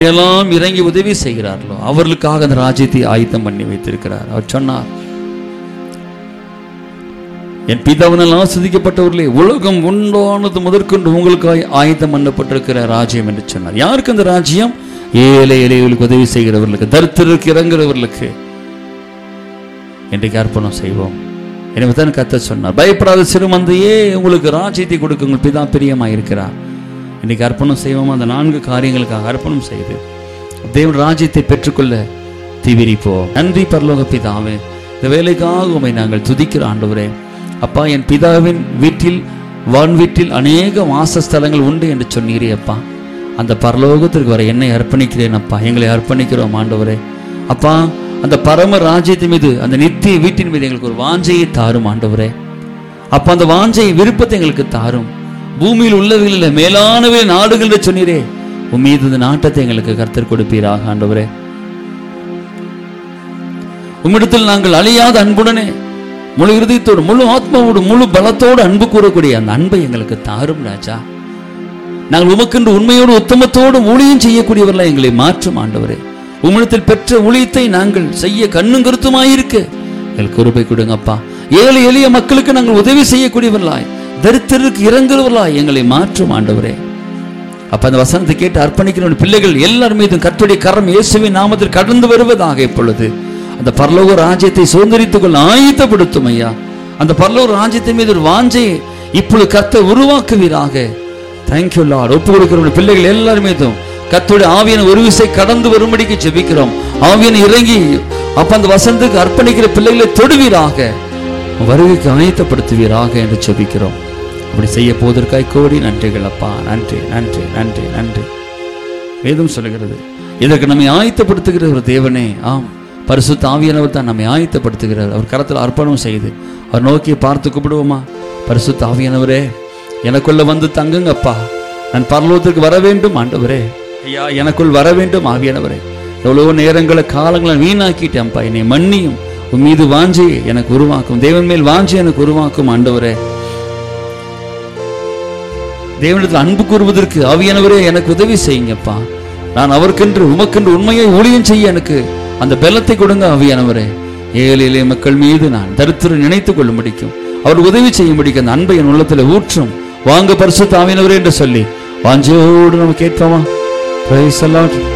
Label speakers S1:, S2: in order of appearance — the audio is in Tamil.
S1: எல்லாம் இறங்கி உதவி செய்கிறார்களோ அவர்களுக்காக அந்த ராஜ்யத்தை ஆயத்தம் பண்ணி வைத்திருக்கிறார் அவர் சொன்னார் என் பிதாவினால் ஆசிரிக்கப்பட்டவர்களே உலகம் உண்டானது முதற்கொண்டு உங்களுக்காக ஆயத்தம் பண்ணப்பட்டிருக்கிற ராஜ்யம் என்று சொன்னார் யாருக்கு அந்த ராஜ்யம் ஏழை எளியவர்களுக்கு உதவி செய்கிறவர்களுக்கு தரித்திரருக்கு இறங்குறவர்களுக்கு இன்றைக்கு அர்ப்பணம் செய்வோம் எனவே தான் கத்த சொன்னார் பயப்படாத சிறுமந்தையே உங்களுக்கு ராஜ்யத்தை கொடுக்க உங்கள் பிதா பிரியமாக இருக்கிறார் இன்றைக்கு அர்ப்பணம் செய்வோம் அந்த நான்கு காரியங்களுக்காக அர்ப்பணம் செய்து தேவன் ராஜ்யத்தை பெற்றுக்கொள்ள திவிரிப்போம் நன்றி பரலோக பிதாவே இந்த வேலைக்காக உமை நாங்கள் துதிக்கிற ஆண்டவரே அப்பா என் பிதாவின் வீட்டில் வான் வீட்டில் அநேக வாசஸ்தலங்கள் உண்டு என்று சொன்னீரே அப்பா அந்த பரலோகத்திற்கு வர என்னை அர்ப்பணிக்கிறேன் அப்பா எங்களை அர்ப்பணிக்கிறோம் ஆண்டவரே அப்பா அந்த பரம ராஜ்யத்தின் மீது அந்த நித்திய வீட்டின் மீது எங்களுக்கு ஒரு வாஞ்சையை தாரும் ஆண்டவரே அப்ப அந்த வாஞ்சை விருப்பத்தை எங்களுக்கு தாரும் பூமியில் உள்ளவைகளில் மேலானவை நாடுகள் என்று சொன்னீரே உன் மீது இந்த நாட்டத்தை எங்களுக்கு கர்த்தர் கொடுப்பீராக ஆண்டவரே உம்மிடத்தில் நாங்கள் அழியாத அன்புடனே முழு இருதயத்தோடு முழு ஆத்மாவோடு முழு பலத்தோடு அன்பு கூறக்கூடிய அந்த அன்பை எங்களுக்கு தாரும் ராஜா நாங்கள் உமக்கென்று உண்மையோடு உத்தமத்தோடு ஊழியம் செய்யக்கூடியவர்களா எங்களை மாற்றும் ஆண்டவரே உம்மிடத்தில் பெற்ற ஊழியத்தை நாங்கள் செய்ய கண்ணும் கருத்துமாயிருக்க எங்களுக்கு கிருபை கொடுங்கப்பா ஏழை எளிய மக்களுக்கு நாங்கள் உதவி செய்யக்கூடியவர்களாய் தரித்திரருக்கு இறங்குறவர்களாய் எங்களை மாற்றும் ஆண்டவரே அப்ப அந்த வசனத்தை கேட்டு அர்ப்பணிக்கிற பிள்ளைகள் எல்லார் மீதும் கர்த்தருடைய கரம் இயேசுவின் நாமத்தில் கடந்து வருவதாக இப்பொழுது அந்த பரலோக ராஜ்யத்தை சுதந்திரித்துக் கொள்ள ஆயத்தப்படுத்தும் ஐயா அந்த பரலோக ராஜ்யத்தின் மீது ஒரு வாஞ்சையை இப்பொழுது கர்த்தர் உருவாக்குவீராக தேங்க்யூ லார்ட் ஒப்பு கொடுக்கிற பிள்ளைகள் எல்லார் மீதும் கர்த்தருடைய ஆவியான ஒரு விசை கடந்து வரும்படிக்கு ஜெபிக்கிறோம் ஆவியன் இறங்கி அப்ப அந்த வசனத்துக்கு அர்ப்பணிக்கிற பிள்ளைகளை தொடுவீராக வருகைக்கு ஆயத்தப்படுத்துவீராக என்று ஜெபிக்கிறோம் அப்படி செய்ய போவதற்காய் கோடி நன்றிகள் அப்பா நன்றி நன்றி நன்றி நன்றி வேதம் சொல்லுகிறது இதற்கு நம்மை ஆயத்தப்படுத்துகிற ஒரு தேவனே ஆம் பரிசுத்த ஆவியானவர் தான் நம்மை ஆயத்தப்படுத்துகிறார் அவர் கரத்தில் அர்ப்பணம் செய்து அவர் நோக்கி பார்த்து கூப்பிடுவோமா பரிசுத்த ஆவியானவரே எனக்குள்ள வந்து தங்குங்கப்பா நான் பரலோகத்திற்கு வர வேண்டும் ஆண்டவரே ஐயா எனக்குள் வர வேண்டும் ஆவியானவரே எவ்வளவோ நேரங்களை காலங்களை வீணாக்கிட்டேன்ப்பா என்னை மன்னியும் உன் மீது வாஞ்சி எனக்கு உருவாக்கும் தேவன் மேல் வாஞ்சி எனக்கு உருவாக்கும் ஆண்டவரே தேவனிடத்தில் அன்பு கூறுவதற்கு ஆவியானவரே எனக்கு உதவி செய்யுங்கப்பா நான் அவருக்கென்று உமக்கென்று உண்மையை ஊழியம் செய்ய எனக்கு அந்த பலத்தை கொடுங்க ஆவியானவரே ஏழை எளிய மக்கள் மீது நான் தரித்திரம் நினைத்துக் கொள்ளும்படிக்கும் அவர் உதவி செய்யும்படிக்கும் அந்த அன்பை என் உள்ளத்தில் ஊற்றும் வாங்க பரிசுத்த ஆவியானவரே என்று சொல்லி வாஞ்சையோடு நம்ம கேட்போமா பிரைஸ் அல்லாட்